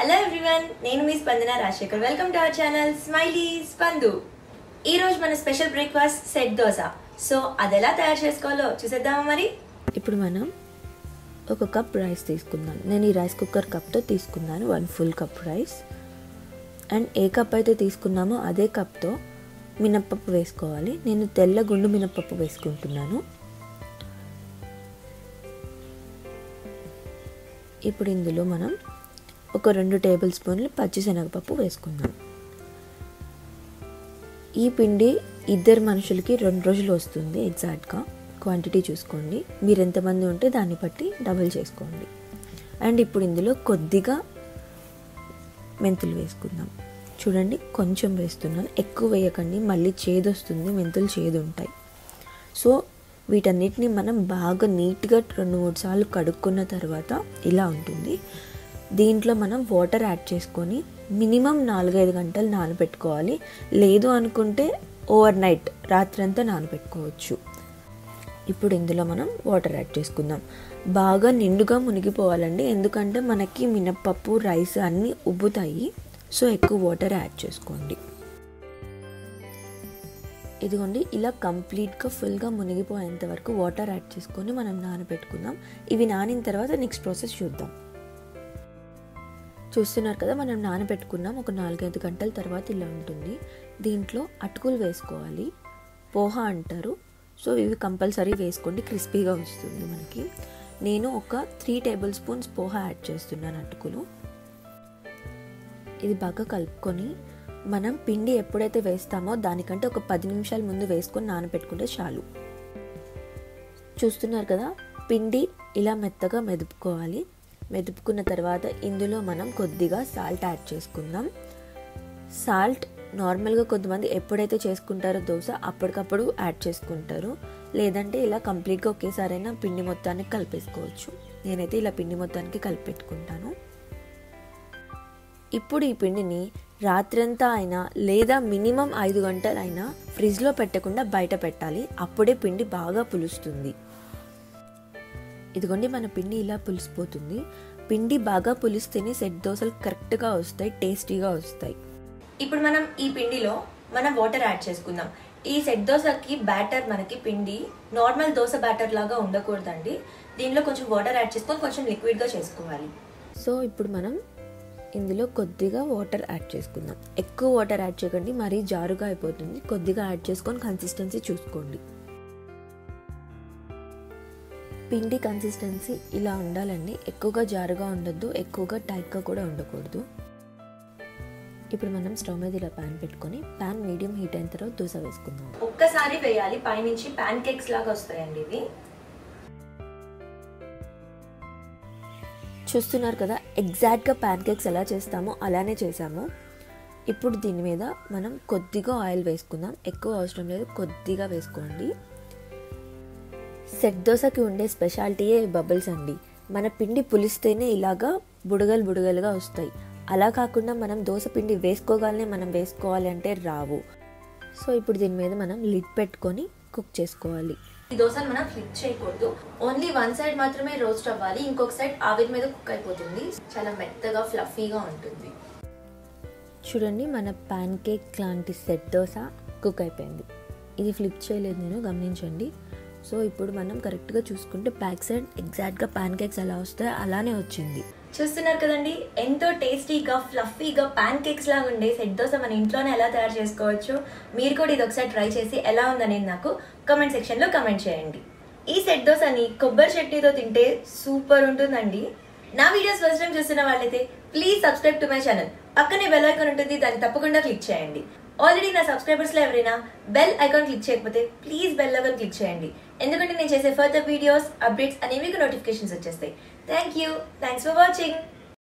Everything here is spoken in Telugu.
హలో ఎవ్రీవన్ నేను మీ Spandana Rajasekhar welcome to our channel smiley Spandu ఈ రోజు మన special breakfast set dosa so అది ఎలా తయారు చేసుకోవాలో చూసేద్దామా మరి ఇప్పుడు మనం ఒక కప్ రైస్ తీసుకుందాం నేను ఈ రైస్ కుక్కర్ కప్తో తీసుకున్నాను one full cup rice and ఏ కప్ అయితే తీసుకున్నామో అదే కప్తో మినప్పప్పు వేసుకోవాలి నేను తెల్ల గుండు మినప్పప్పు వేసుకుంటున్నాను ఇప్పుడు ఇందులో మనం ఒక రెండు టేబుల్ స్పూన్లు పచ్చిశనగపప్పు వేసుకుందాం ఈ పిండి ఇద్దరు మనుషులకి రెండు రోజులు వస్తుంది ఎగ్జాక్ట్గా క్వాంటిటీ చూసుకోండి మీరు ఎంతమంది ఉంటే దాన్ని బట్టి డబుల్ చేసుకోండి అండ్ ఇప్పుడు ఇందులో కొద్దిగా మెంతులు వేసుకుందాం చూడండి కొంచెం వేస్తున్నాను ఎక్కువ వేయకండి మళ్ళీ చేదు వస్తుంది మెంతులు చేదు ఉంటాయి సో వీటన్నిటిని మనం బాగా నీట్గా రెండు మూడు సార్లు కడుక్కున్న తర్వాత ఇలా ఉంటుంది దీంట్లో మనం వాటర్ యాడ్ చేసుకొని మినిమం నాలుగైదు గంటలు నానబెట్టుకోవాలి లేదు అనుకుంటే ఓవర్ నైట్ రాత్రంతా నానబెట్టుకోవచ్చు ఇప్పుడు ఇందులో మనం వాటర్ యాడ్ చేసుకుందాం బాగా నిండుగా మునిగిపోవాలండి ఎందుకంటే మనకి మినప్పప్పు రైస్ అన్నీ ఉబ్బుతాయి సో ఎక్కువ వాటర్ యాడ్ చేసుకోండి ఇదిగోండి ఇలా కంప్లీట్గా ఫుల్గా మునిగిపోయేంత వరకు వాటర్ యాడ్ చేసుకొని మనం నానబెట్టుకుందాం ఇవి నానిన తర్వాత నెక్స్ట్ ప్రాసెస్ చూద్దాం చూస్తున్నారు కదా మనం నానబెట్టుకున్నాం ఒక నాలుగైదు గంటల తర్వాత ఇలా ఉంటుంది దీంట్లో అటుకులు వేసుకోవాలి పోహా అంటారు సో ఇవి కంపల్సరీ వేసుకోండి క్రిస్పీగా వస్తుంది మనకి నేను ఒక three tablespoons poha add చేస్తున్నాను అటుకులు ఇది బాగా కలుపుకొని మనం పిండి ఎప్పుడైతే వేస్తామో దానికంటే ఒక పది నిమిషాల ముందు వేసుకొని నానబెట్టుకుంటే చాలు చూస్తున్నారు కదా పిండి ఇలా మెత్తగా మెదుపుకోవాలి మెదుపుకున్న తర్వాత ఇందులో మనం కొద్దిగా సాల్ట్ యాడ్ చేసుకుందాం సాల్ట్ నార్మల్గా కొంతమంది ఎప్పుడైతే చేసుకుంటారో దోశ అప్పటికప్పుడు యాడ్ చేసుకుంటారు లేదంటే ఇలా కంప్లీట్గా ఒకేసారైనా పిండి మొత్తానికి కలిపేసుకోవచ్చు నేనైతే ఇలా పిండి మొత్తానికి కలిపెట్టుకుంటాను ఇప్పుడు ఈ పిండిని రాత్రంతా అయినా లేదా మినిమం ఐదు గంటలైనా ఫ్రిడ్జ్లో పెట్టకుండా బయట పెట్టాలి అప్పుడే పిండి బాగా పులుస్తుంది ఇదిగోండి మన పిండి ఇలా పులిసిపోతుంది పిండి బాగా పులిస్తేనే సెట్ దోశలు కరెక్ట్గా వస్తాయి టేస్టీగా వస్తాయి ఇప్పుడు మనం ఈ పిండిలో మనం వాటర్ యాడ్ చేసుకుందాం ఈ సెట్ దోశకి బ్యాటర్ మనకి పిండి నార్మల్ దోశ బ్యాటర్ లాగా ఉండకూడదండి దీనిలో కొంచెం వాటర్ యాడ్ చేసుకొని కొంచెం లిక్విడ్గా చేసుకోవాలి సో ఇప్పుడు మనం ఇందులో కొద్దిగా వాటర్ యాడ్ చేసుకుందాం ఎక్కువ వాటర్ యాడ్ చేయకండి మరీ జారుగా అయిపోతుంది కొద్దిగా యాడ్ చేసుకొని కన్సిస్టెన్సీ చూసుకోండి పిండి కన్సిస్టెన్సీ ఇలా ఉండాలండి ఎక్కువగా జారుగా ఉండొద్దు ఎక్కువగా టైట్గా కూడా ఉండకూడదు ఇప్పుడు మనం స్టవ్ మీద ఇలా ప్యాన్ పెట్టుకొని ప్యాన్ మీడియం హీట్ అయిన తర్వాత దోశ వేసుకుందాం ఒక్కసారి వేయాలి పైనుంచి ప్యాన్ కేక్స్ లాగా వస్తాయండి ఇవి చూస్తున్నారు కదా ఎగ్జాక్ట్గా ప్యాన్ కేక్స్ ఎలా చేస్తామో అలానే చేసాము ఇప్పుడు దీని మీద మనం కొద్దిగా ఆయిల్ వేసుకుందాం ఎక్కువ అవసరం లేదు కొద్దిగా వేసుకోండి సెట్ దోశకి ఉండే స్పెషాలిటీయే బబుల్స్ అండి మన పిండి పులిస్తేనే ఇలాగా బుడగలు బుడగలుగా వస్తాయి అలా కాకుండా మనం దోశ పిండి వేసుకోగానే మనం వేసుకోవాలి అంటే రావు సో ఇప్పుడు దీని మీద మనం లిడ్ పెట్టుకొని కుక్ చేసుకోవాలి ఈ దోశను మనం ఫ్లిప్ చేయకూడదు ఓన్లీ వన్ సైడ్ మాత్రమే రోస్ట్ అవ్వాలి ఇంకొక సైడ్ ఆవిరి మీద కుక్ అయిపోతుంది చాలా మెత్తగా ఫ్లఫీగా ఉంటుంది చూడండి మన ప్యాన్ కేక్ లాంటి సెట్ దోశ కుక్ అయిపోయింది ఇది ఫ్లిప్ చేయలేదు నేను గమనించండి సో ఇప్పుడు మనం కరెక్ట్గా చూసుకుంటే బ్యాక్ సైడ్ ఎగ్జాక్ట్గా ప్యాన్ కేక్స్ ఎలా వస్తాయో అలానే వచ్చింది చూస్తున్నారు కదండి ఎంతో టేస్టీగా ఫ్లఫీగా ప్యాన్ కేక్స్ లాగా ఉండే సెట్ దోశ మన ఇంట్లోనే ఎలా తయారు చేసుకోవచ్చు మీరు కూడా ఇది ఒకసారి ట్రై చేసి ఎలా ఉందనేది నాకు కామెంట్ సెక్షన్లో కామెంట్ చేయండి ఈ సెట్ దోశని కొబ్బరి చట్నీతో తింటే సూపర్ ఉంటుందండి నా వీడియోస్ ఫస్ట్ టైం చూస్తున్న వాళ్ళైతే please subscribe to my channel పక్కనే బెల్ ఐకాన్ ఉంటుంది దాన్ని తప్పకుండా క్లిక్ చేయండి ఆల్రెడీ నా సబ్స్క్రైబర్స్లో ఎవరైనా బెల్ ఐకాన్ క్లిక్ చేయకపోతే ప్లీజ్ బెల్ ఐకాన్ క్లిక్ చేయండి ఎందుకంటే నేను చేసే ఫర్దర్ వీడియోస్ అప్డేట్స్ అనేవి మీకు నోటిఫికేషన్స్ వచ్చేస్తాయి thank you thanks for watching